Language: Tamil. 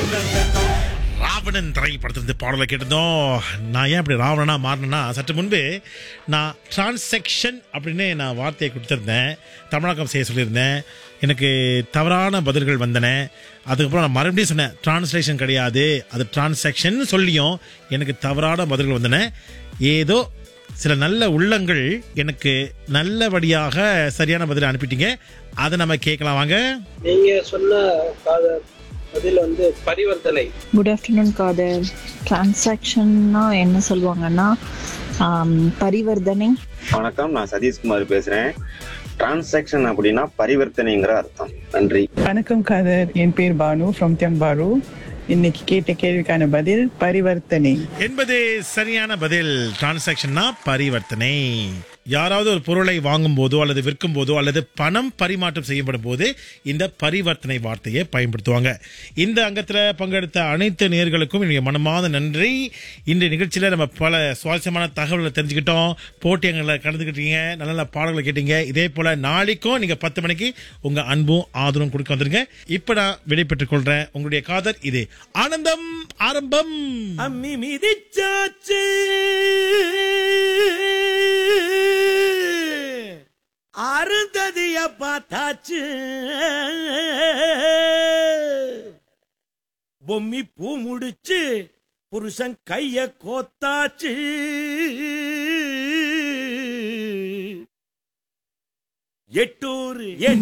ராவணன் திரைப்படத்திலிருந்து பாடலை கேட்டிருந்தோம் நான் ஏன் இப்படி ராவணனா மாறினேன்னா சற்று முன்பு நான் டிரான்சாக்ஷன் அப்படின்னு நான் வார்த்தையை கொடுத்துருந்தேன் தமிழாக்கம் செய்ய சொல்லியிருந்தேன் எனக்கு தவறான பதில்கள் வந்தன அதுக்கப்புறம் நான் மறுபடியும் சொன்னேன் டிரான்ஸ்லேஷன் கிடையாது அது டிரான்சாக்ஷன் சொல்லியும் எனக்கு தவறான பதில்கள் வந்தன ஏதோ சில நல்ல உள்ளங்கள் எனக்கு நல்லபடியாக சரியான பதிலை அனுப்பிட்டீங்க அதை நம்ம கேட்கலாம் வாங்க நீங்க சொன்ன காதல் பதில் வந்து பரிவர்த்தனை குட் ஆஃப்டர்நூன் காதர் டிரான்சாக்ஷன்னா என்ன சொல்லுவாங்கன்னா ஆம், பரிவர்த்தனை வணக்கம் நான் சதீஷ்குமார் பேசுறேன் டிரான்சாக்ஷன் அப்படின்னா பரிவர்த்தனைங்கிற அர்த்தம் நன்றி வணக்கம் காதர் என் பேர் பானு ஃப்ரம் தியம்பாரு இன்னைக்கு கேட்ட கேள்விக்கான பதில் பரிவர்த்தனை என்பது சரியான பதில் டிரான்சாக்ஷன்னா பரிவர்த்தனை யாராவது ஒரு பொருளை வாங்கும் போதோ அல்லது விற்கும் போதோ அல்லது பணம் பரிமாற்றம் செய்யப்படும் போது இந்த பரிவர்த்தனை வார்த்தையை பயன்படுத்துவாங்க இந்த அங்கத்தில் பங்கெடுத்த அனைத்து நேர்களுக்கும் என்னுடைய மனமாத நன்றி இந்த நிகழ்ச்சியில் நம்ம பல சுவாரஸ்யமான தகவல்களை தெரிஞ்சுக்கிட்டோம் போட்டியங்களை கலந்துக்கிட்டீங்க நல்ல நல்ல பாடல்களை கேட்டீங்க இதே போல நாளைக்கும் நீங்க பத்து மணிக்கு உங்க அன்பும் ஆதரவும் கொடுக்க வந்துருங்க இப்ப நான் விடைபெற்றுக் கொள்றேன் உங்களுடைய காதர் இது ஆனந்தம் ஆரம்பம் அம்மி மிதிச்சாச்சு அருந்ததிய பார்த்தாச்சு பொம்மி பூ முடிச்சு புருஷன் கைய கோத்தாச்சு எட்டூர் என்